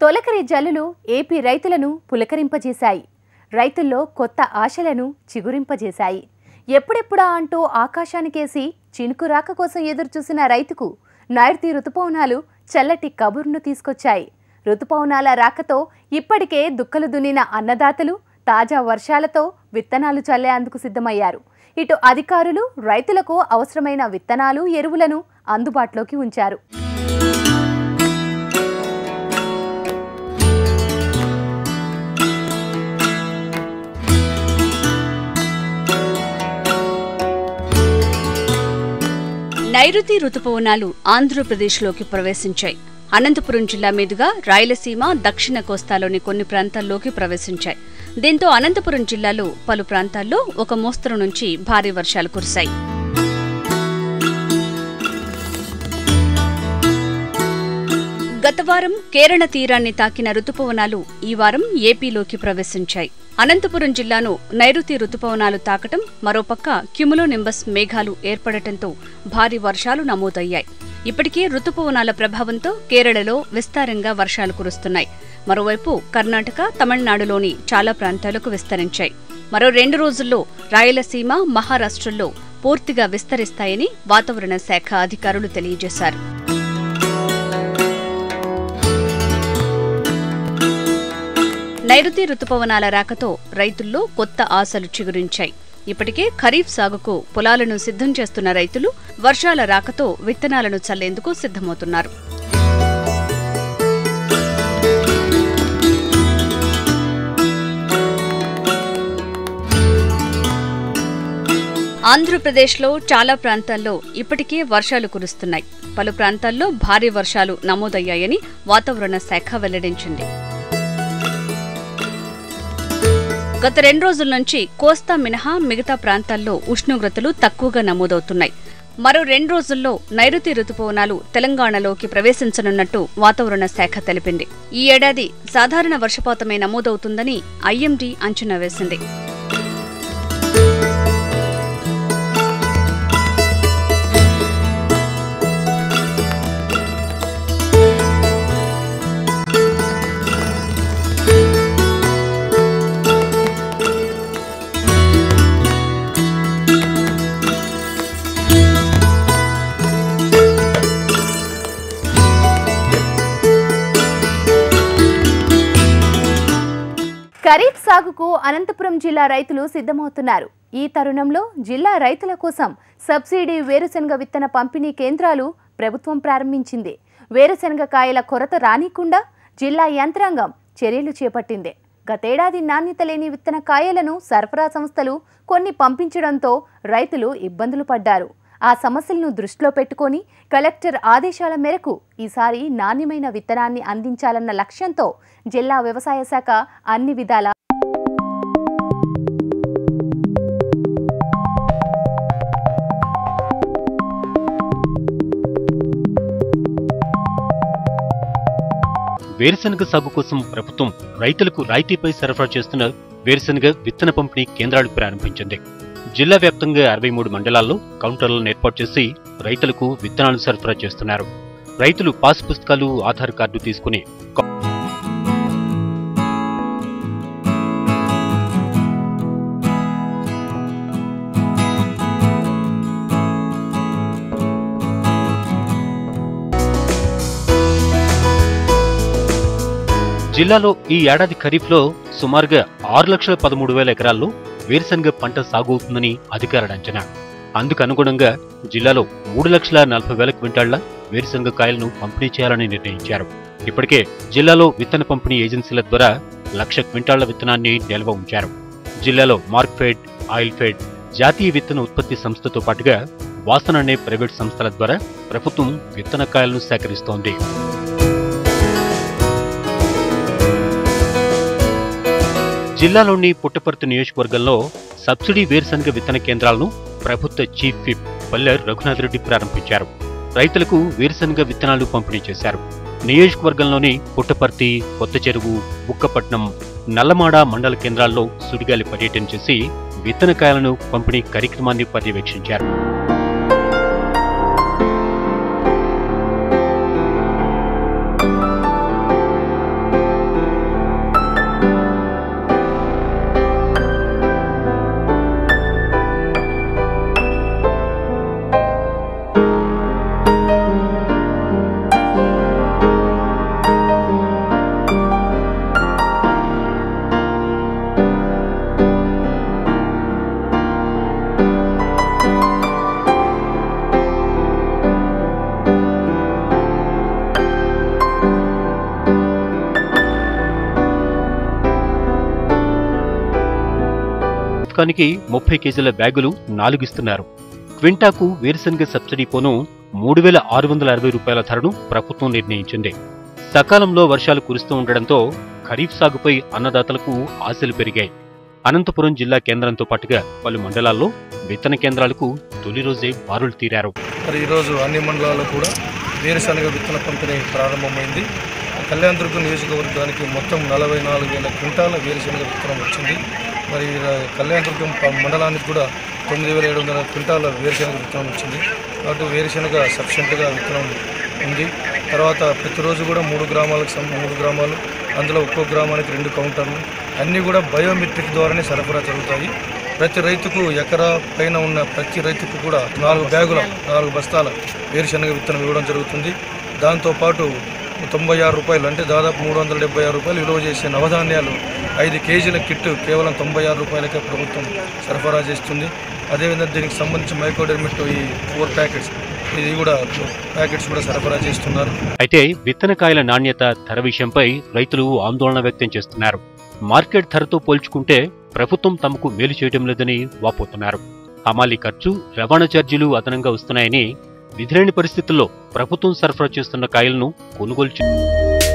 తొలకరి జల్లులు ఏపీ రైతులను పులకరింపజేశాయి రైతుల్లో కొత్త ఆశలను చిగురింపజేశాయి ఎప్పుడెప్పుడా అంటూ ఆకాశానికేసి చినుకు రాక కోసం ఎదురుచూసిన రైతుకు నైరుతి రుతుపవనాలు చల్లటి కబుర్ను తీసుకొచ్చాయి రుతుపవనాల రాకతో ఇప్పటికే దుక్కలు దున్నిన అన్నదాతలు తాజా వర్షాలతో విత్తనాలు చల్లేందుకు సిద్ధమయ్యారు ఇటు అధికారులు రైతులకు అవసరమైన విత్తనాలు ఎరువులను అందుబాటులోకి ఉంచారు నైరుతి రుతుపవనాలు ఆంధ్రప్రదేశ్లోకి ప్రవేశించాయి అనంతపురం జిల్లా మీదుగా రాయలసీమ దక్షిణ కోస్తాలోని కొన్ని ప్రాంతాల్లోకి ప్రవేశించాయి దీంతో అనంతపురం జిల్లాలో పలు ప్రాంతాల్లో ఒక మోస్తరు నుంచి భారీ వర్షాలు కురిశాయి గత వారం కేరళ తీరాన్ని తాకిన రుతుపవనాలు ఈ వారం ఏపీలోకి ప్రవేశించాయి అనంతపురం జిల్లాను నైరుతి రుతుపవనాలు తాకటం మరోపక్క క్యుములో నింబస్ మేఘాలు ఏర్పడటంతో భారీ వర్షాలు నమోదయ్యాయి ఇప్పటికే రుతుపవనాల ప్రభావంతో కేరళలో విస్తారంగా వర్షాలు కురుస్తున్నాయి మరోవైపు కర్ణాటక తమిళనాడులోని చాలా ప్రాంతాలకు విస్తరించాయి మరో రెండు రోజుల్లో రాయలసీమ మహారాష్ట్రల్లో పూర్తిగా విస్తరిస్తాయని వాతావరణ శాఖ అధికారులు తెలియజేశారు నైరుతి రుతుపవనాల రాకతో రైతుల్లో కొత్త ఆశలు చిగురించాయి ఇప్పటికే ఖరీఫ్ సాగుకు పొలాలను సిద్ధం చేస్తున్న రైతులు వర్షాల రాకతో విత్తనాలను చల్లేందుకు సిద్ధమవుతున్నారు ఆంధ్రప్రదేశ్లో చాలా ప్రాంతాల్లో ఇప్పటికే వర్షాలు కురుస్తున్నాయి పలు ప్రాంతాల్లో భారీ వర్షాలు నమోదయ్యాయని వాతావరణ శాఖ వెల్లడించింది గత రెండు రోజుల నుంచి కోస్తా మినహా మిగతా ప్రాంతాల్లో ఉష్ణోగ్రతలు తక్కువగా నమోదవుతున్నాయి మరో రెండు రోజుల్లో నైరుతి రుతుపవనాలు తెలంగాణలోకి ప్రవేశించనున్నట్టు వాతావరణ శాఖ తెలిపింది ఈ ఏడాది సాధారణ వర్షపాతమే నమోదవుతుందని ఐఎండీ అంచనా వేసింది ఖరీఫ్ సాగుకు అనంతపురం జిల్లా రైతులు సిద్ధమవుతున్నారు ఈ తరుణంలో జిల్లా రైతుల కోసం సబ్సిడీ వేరుశనగ విత్తన పంపిణీ కేంద్రాలు ప్రభుత్వం ప్రారంభించింది వేరుశనగ కాయల కొరత రానికుండా జిల్లా యంత్రాంగం చర్యలు చేపట్టింది గతేడాది నాణ్యత లేని విత్తన కాయలను సరఫరా సంస్థలు కొన్ని పంపించడంతో రైతులు ఇబ్బందులు పడ్డారు ఆ సమస్యలను దృష్టిలో పెట్టుకొని కలెక్టర్ ఆదేశాల మేరకు ఈసారి నాణ్యమైన విత్తనాన్ని అందించాలన్న లక్ష్యంతో జిల్లా వ్యవసాయ శాఖ అన్ని విధాల వేరుశనగ సాగు కోసం ప్రభుత్వం రైతులకు రాయితీపై సరఫరా చేస్తున్న వేరుశనగ విత్తన పంపిణీ కేంద్రాలు ప్రారంభించింది జిల్లా వ్యాప్తంగా అరవై మూడు మండలాల్లో కౌంటర్లను ఏర్పాటు చేసి రైతులకు విత్తనాలు సరఫరా చేస్తున్నారు రైతులు పాస్ పుస్తకాలు ఆధార్ కార్డు తీసుకుని కౌ- జిల్లాలో ఈ ఏడాది ఖరీఫ్లో సుమారుగా ఆరు లక్షల పదమూడు వేల ఎకరాల్లో వేరుశనగ పంట సాగు అవుతుందని అధికారుల అంచనా అందుకు అనుగుణంగా జిల్లాలో మూడు లక్షల నలభై వేల క్వింటాళ్ల వేరుశనగ కాయలను పంపిణీ చేయాలని నిర్ణయించారు ఇప్పటికే జిల్లాలో విత్తన పంపిణీ ఏజెన్సీల ద్వారా లక్ష క్వింటాళ్ల విత్తనాన్ని నిల్వ ఉంచారు జిల్లాలో మార్క్ఫెడ్ ఆయిల్ఫెడ్ జాతీయ విత్తన ఉత్పత్తి సంస్థతో పాటుగా వాసన అనే ప్రైవేట్ సంస్థల ద్వారా ప్రభుత్వం విత్తన కాయలను సేకరిస్తోంది జిల్లాలోని పుట్టపర్తి నియోజకవర్గంలో సబ్సిడీ వేరుశనగ విత్తన కేంద్రాలను ప్రభుత్వ చీఫ్ విప్ పల్లె రఘునాథ్ రెడ్డి ప్రారంభించారు రైతులకు వేరుశనగ విత్తనాలు పంపిణీ చేశారు నియోజకవర్గంలోని పుట్టపర్తి కొత్త చెరువు బుక్కపట్నం నల్లమాడ మండల కేంద్రాల్లో సుడిగాలి పర్యటన చేసి విత్తనకాయలను పంపిణీ కార్యక్రమాన్ని పర్యవేక్షించారు శతకానికి ముప్పై కేజీల బ్యాగులు నాలుగిస్తున్నారు క్వింటాకు వేరుశనగ సబ్సిడీ పోను మూడు వేల ఆరు వందల అరవై రూపాయల ధరను ప్రభుత్వం నిర్ణయించింది సకాలంలో వర్షాలు కురుస్తూ ఉండడంతో ఖరీఫ్ సాగుపై అన్నదాతలకు ఆశలు పెరిగాయి అనంతపురం జిల్లా కేంద్రంతో పాటుగా పలు మండలాల్లో విత్తన కేంద్రాలకు తొలి రోజే బారులు తీరారు మరి ఈరోజు అన్ని మండలాల్లో కూడా వేరుశనగ విత్తన పంపిణీ ప్రారంభమైంది కళ్యాణదుర్గం నియోజకవర్గానికి మొత్తం నలభై నాలుగు వేల క్వింటాల వేరుశనగ విత్తనం వచ్చింది మరి ఆ, కళ్యాణదుర్గం ప- మండలానికి కూడా తొమ్మిది వేల ఏడు వందల క్వింటాల వేరుశనగ విత్తనం వచ్చింది కాబట్టి వేరుశనగ సఫిషియెంట్గా విత్తనం ఉంది తర్వాత ప్రతిరోజు కూడా మూడు గ్రామాలకు సం- మూడు గ్రామాలు అందులో ఒక్కో గ్రామానికి రెండు కౌంటర్లు అన్నీ కూడా బయోమెట్రిక్ ద్వారానే సరఫరా జరుగుతాయి ప్రతి రైతుకు ఎకరా పైన ఉన్న ప్రతి రైతుకు కూడా నాలుగు బ్యాగుల నాలుగు బస్తాల వేరుశనగ విత్తనం ఇవ్వడం జరుగుతుంది దాంతోపాటు తొంభై ఆరు రూపాయలు అంటే దాదాపు మూడు వందల డెబ్బై ఆరు రూపాయలు విలువ చేసే నవధాన్యాలు ఐదు కేజీల కిట్ కేవలం తొంభై ఆరు రూపాయలకే ప్రభుత్వం సరఫరా చేస్తుంది అదేవిధంగా దీనికి సంబంధించి మైక్రోడెర్మిట్ ఈ ఫోర్ ప్యాకెట్స్ ఇది కూడా ప్యాకెట్స్ కూడా సరఫరా చేస్తున్నారు అయితే విత్తనకాయల నాణ్యత ధర విషయంపై రైతులు ఆందోళన వ్యక్తం చేస్తున్నారు మార్కెట్ ధరతో పోల్చుకుంటే ప్రభుత్వం తమకు మేలు చేయడం లేదని వాపోతున్నారు హమాలీ ఖర్చు రవాణా ఛార్జీలు అదనంగా వస్తున్నాయని విధిలేని పరిస్థితుల్లో ప్రభుత్వం సరఫరా చేస్తున్న కాయలను కొనుగోలు చే